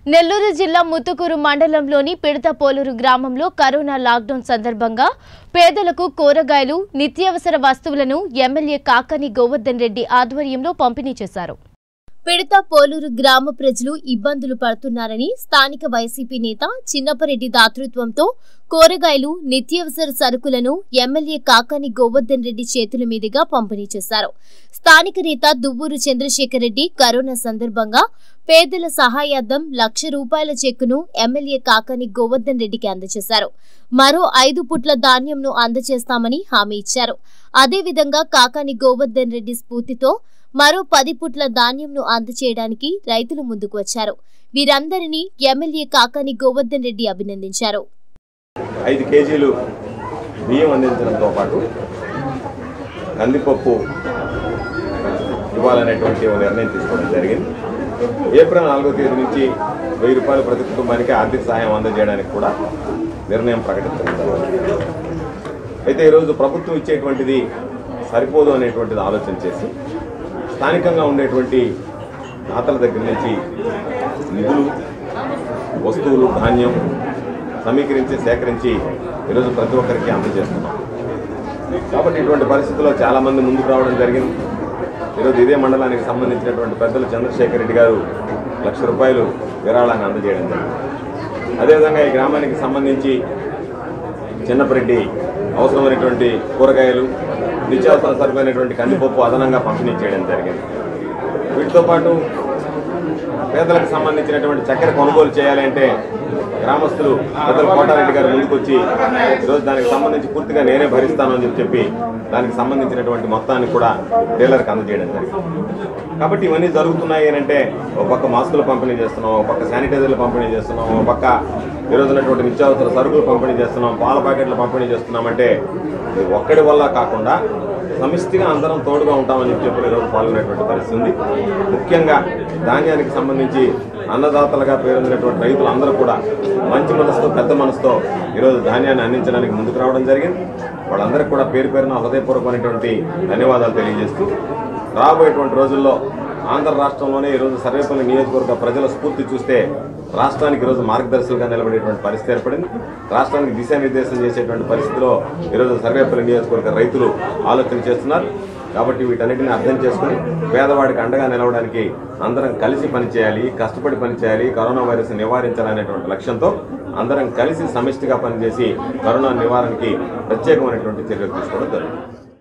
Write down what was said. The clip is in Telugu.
నెల్లూరు జిల్లా ముత్తుకూరు మండలంలోని పిడతపోలూరు గ్రామంలో కరోనా లాక్డౌన్ సందర్భంగా పేదలకు కూరగాయలు నిత్యావసర వస్తువులను ఎమ్మెల్యే కాకని గోవర్ధన్ రెడ్డి ఆధ్వర్యంలో పంపిణీ చేశారు పిడత పోలూరు గ్రామ ప్రజలు ఇబ్బందులు పడుతున్నారని స్థానిక వైసీపీ నేత చిన్నపరెడ్డి దాతృత్వంతో కూరగాయలు నిత్యావసర సరుకులను ఎమ్మెల్యే కాకాని గోవర్ధన్ రెడ్డి చేతుల మీదుగా పంపిణీ చేశారు స్థానిక నేత దువ్వూరు చంద్రశేఖర్ రెడ్డి కరోనా సందర్భంగా పేదల సహాయార్థం లక్ష రూపాయల చెక్కును ఎమ్మెల్యే కాకాని గోవర్ధన్ రెడ్డికి అందజేశారు మరో ఐదు పుట్ల ధాన్యంను అందజేస్తామని హామీ ఇచ్చారు అదేవిధంగా కాకాని గోవర్ధన్ రెడ్డి స్ఫూర్తితో మరో పది పుట్ల ధాన్యంను అందజేయడానికి రైతులు ముందుకు వచ్చారు వీరందరినీ ఎమ్మెల్యే కాకాని గోవర్ధన్ రెడ్డి అభినందించారు ఐదు కేజీలు బియ్యం అందించడంతో పాటు కందిపప్పు ఇవ్వాలనేటువంటి ఒక నిర్ణయం తీసుకోవడం జరిగింది ఏప్రిల్ నాలుగో తేదీ నుంచి వెయ్యి రూపాయలు ప్రతి కుటుంబానికి ఆర్థిక సహాయం అందజేయడానికి కూడా నిర్ణయం ప్రకటించడం జరిగింది అయితే ఈరోజు ప్రభుత్వం ఇచ్చేటువంటిది సరిపోదు అనేటువంటిది ఆలోచన చేసి స్థానికంగా ఉండేటువంటి దాతల దగ్గర నుంచి నిధులు వస్తువులు ధాన్యం సమీకరించి సేకరించి ఈరోజు ప్రతి ఒక్కరికి అందజేస్తున్నాం కాబట్టి ఇటువంటి పరిస్థితుల్లో చాలామంది ముందుకు రావడం జరిగింది ఈరోజు ఇదే మండలానికి సంబంధించినటువంటి పెద్దలు చంద్రశేఖర్ రెడ్డి గారు లక్ష రూపాయలు విరాళాన్ని అందజేయడం జరిగింది అదేవిధంగా ఈ గ్రామానికి సంబంధించి చిన్నపరెడ్డి అవసరమైనటువంటి కూరగాయలు నిత్యావసర సరుకులైనటువంటి కందిపప్పు అదనంగా పంపిణీ చేయడం జరిగింది వీటితో పాటు పేదలకు సంబంధించినటువంటి చక్కెర కొనుగోలు చేయాలి అంటే గ్రామస్తులు పెద్దలు కోటారెడ్డి గారు ముందుకొచ్చి ఈరోజు దానికి సంబంధించి పూర్తిగా నేనే భరిస్తాను అని చెప్పి చెప్పి దానికి సంబంధించినటువంటి మొత్తాన్ని కూడా డీలర్కి అందజేయడం జరిగింది కాబట్టి ఇవన్నీ జరుగుతున్నాయి అని అంటే ఒక పక్క మాస్కులు పంపిణీ చేస్తున్నాం ఒక పక్క శానిటైజర్లు పంపిణీ చేస్తున్నాం ఒక పక్క ఈరోజు ఉన్నటువంటి నిత్యావసర సరుకులు పంపిణీ చేస్తున్నాం పాల ప్యాకెట్లు పంపిణీ చేస్తున్నామంటే ఇది ఒక్కడి వల్ల కాకుండా సమిష్టిగా అందరం తోడుగా ఉంటామని చెప్పి చెప్పి ఈరోజు పాల్గొనేటువంటి పరిస్థితి ఉంది ముఖ్యంగా ధాన్యానికి సంబంధించి అన్నదాతలుగా పేరొందినటువంటి రైతులు అందరూ కూడా మంచి మనసుతో పెద్ద మనసుతో ఈరోజు ధాన్యాన్ని అందించడానికి ముందుకు రావడం జరిగింది వాళ్ళందరికీ కూడా పేరు పేరున హృదయపూర్వకమైనటువంటి ధన్యవాదాలు తెలియజేస్తూ రాబోయేటువంటి రోజుల్లో ఆంధ్ర రాష్ట్రంలోనే ఈరోజు సర్వేపల్లి నియోజకవర్గ ప్రజల స్ఫూర్తి చూస్తే రాష్ట్రానికి ఈరోజు మార్గదర్శకులుగా నిలబడేటువంటి పరిస్థితి ఏర్పడింది రాష్ట్రానికి దిశానిర్దేశం చేసేటువంటి పరిస్థితిలో ఈరోజు సర్వేపల్లి నియోజకవర్గ రైతులు ఆలోచన చేస్తున్నారు కాబట్టి వీటన్నిటిని అర్థం చేసుకుని పేదవాడికి అండగా నిలవడానికి అందరం కలిసి పనిచేయాలి కష్టపడి పనిచేయాలి కరోనా వైరస్ నివారించాలనేటువంటి లక్ష్యంతో అందరం కలిసి సమిష్టిగా పనిచేసి కరోనా నివారణకి ప్రత్యేకమైనటువంటి చర్యలు తీసుకోవడం జరుగుతుంది